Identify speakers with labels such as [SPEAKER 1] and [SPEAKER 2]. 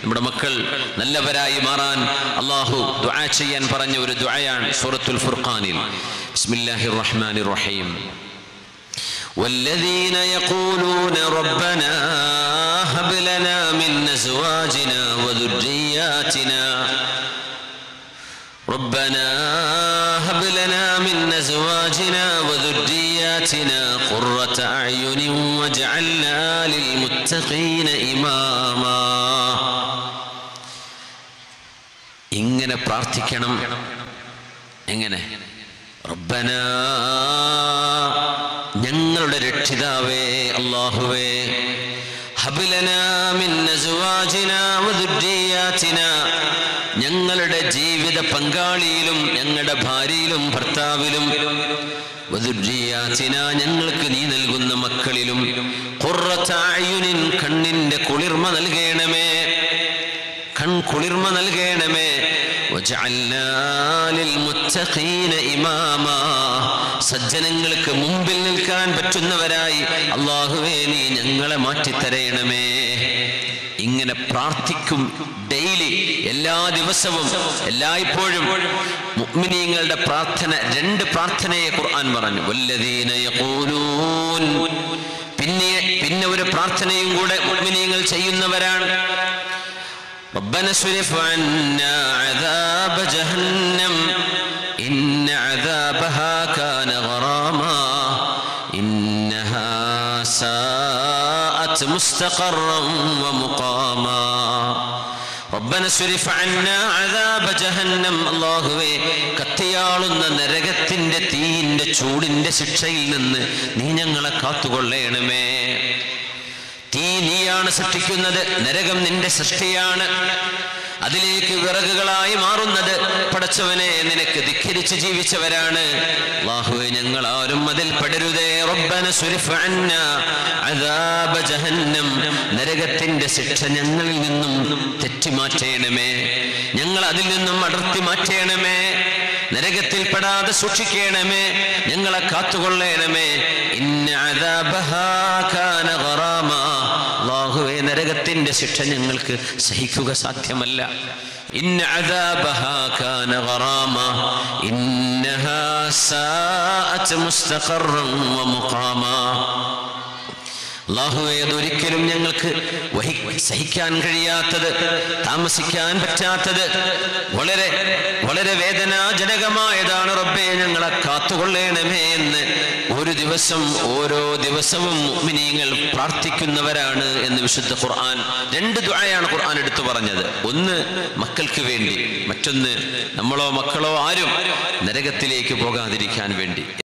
[SPEAKER 1] നമ്മുടെ മക്കൾ നല്ലവരായി മാറാൻ അള്ളാഹു ദുആ ചെയ്യാൻ പറഞ്ഞ ഒരു ദുആയാണ് സൂറത്തുൽ ഫുർഖാനിൽ ബിസ്മില്ലാഹിർ റഹ്മാനിർ റഹീം والذين يقولون ربنا هب لنا من أزواجنا وذرياتنا ربنا هب لنا من أزواجنا وذرياتنا قرة أعين واجعلنا للمتقين إماما ഇങ്ങനെ പ്രാർത്ഥിക്കണം എങ്ങനെ റബ്ബന ഞങ്ങളുടെ രക്ഷിതാവേ അള്ളാഹുവേ ഹബിലന മിൻ അസ്വാജിന വദുർരിയാതിന ഞങ്ങളുടെ ജീവിത പങ്കാളിയിലും ഞങ്ങളുടെ ഭാര്യയിലും ഭർത്താവിലും വദുർരിയാതിന ഞങ്ങൾക്ക് നീ നൽകുന്ന മക്കളിലും ഖുർറത അയുനിൻ കണ്ണിന്റെ കുളിർമ നൽകണമേ കൺ കുളിർമ നൽകണമേ വജഅൽനാ ലിൽമുത്തഖീന ഇമാമാ സജ്ജനങ്ങൾക്ക് മുമ്പിൽ നിൽക്കാൻ പറ്റുന്നവരായി അള്ളാഹുവേ നീ ഞങ്ങളെ മാറ്റിത്തരയണമേ ഇങ്ങനെ പ്രാർത്ഥിക്കും ഡെയിലി എല്ലാ ദിവസവും എല്ലായ്പ്പോഴും മുഅ്മിനീങ്ങളുടെ പ്രാർത്ഥന രണ്ട് പ്രാർത്ഥനയെ ഖുർആൻ പറഞ്ഞു വല്ലദീന യഖൂലൂൻ പിന്നെ പിന്നെ ഒരു പ്രാർത്ഥനയും കൂടെ മുഅ്മിനീങ്ങൾ ചെയ്യുന്നവരാണ് ربنا اصرف عنا عذاب جهنم إن عذابها كان غراما إنها ساءت مستقرا ومقاما ربنا اصرف عنا عذاب جهنم അള്ളാഹുവേ കത്തിയാളുന്ന നരകത്തിന്റെ തീയിന്റെ ചൂടിന്റെ ശിക്ഷയിൽ നിന്ന് നീ ഞങ്ങളെ കാത്തുകൊള്ളണമേ തീ നീയാണ് സൃഷ്ടിക്കുന്നത് നരകം നിന്റെ സൃഷ്ടിയാണ് അതിലേക്ക് വിറകുകളായി മാറുന്നത് പടച്ചവനെ നിനക്ക് ധിഖരിച്ച് ജീവിച്ചവരാണ് അല്ലാഹുവേ ഞങ്ങൾ ആരും അതിൽ പെടരുതേ റബ്ബന സുരിഫ് അന്നാ അദാബ ജഹന്നം നരകത്തിന്റെ ശിക്ഷ ഞങ്ങളിൽ നിന്നും തെറ്റിമാറ്റേണമേ ഞങ്ങൾ അതിൽ നിന്നും അടർത്തി മാറ്റേണമേ നരകത്തിൽ പെടാതെ സൂക്ഷിക്കണമേ ഞങ്ങളെ കാത്തുകൊള്ളണമേ ഇന്ന അദാബഹാ കാന ഗറാമാ അല്ലാഹുവേ നരകത്തിന്റെ ശിക്ഷ ഞങ്ങൾക്ക് സഹിക്കുക സാധ്യമല്ല ഇന്ന അദാബഹാ കാന ഗറാമാ ഇന്നഹാ സാഅത് മുസ്തഖറൻ വമുഖാമാ അള്ളാഹുവെ അതൊരിക്കലും ഞങ്ങൾക്ക് വഹി സഹിക്കാൻ കഴിയാത്തത് താമസിക്കാൻ പറ്റാത്തത് വളരെ വളരെ വേദനാജനകമായതാണ് റബ്ബെ ഞങ്ങളെ കാത്തുകൊള്ളണമേ എന്ന് ഒരു ദിവസം ഓരോ ദിവസവും മുഅ്മിനീങ്ങൾ പ്രാർത്ഥിക്കുന്നവരാണ് എന്ന് വിശുദ്ധ ഖുർആൻ രണ്ട് ദുആയാണ് ഖുർആൻ എടുത്തു പറഞ്ഞത് ഒന്ന് മക്കൾക്ക് വേണ്ടി മറ്റൊന്ന് നമ്മളോ മക്കളോ ആരും നരകത്തിലേക്ക് പോകാതിരിക്കാൻ വേണ്ടി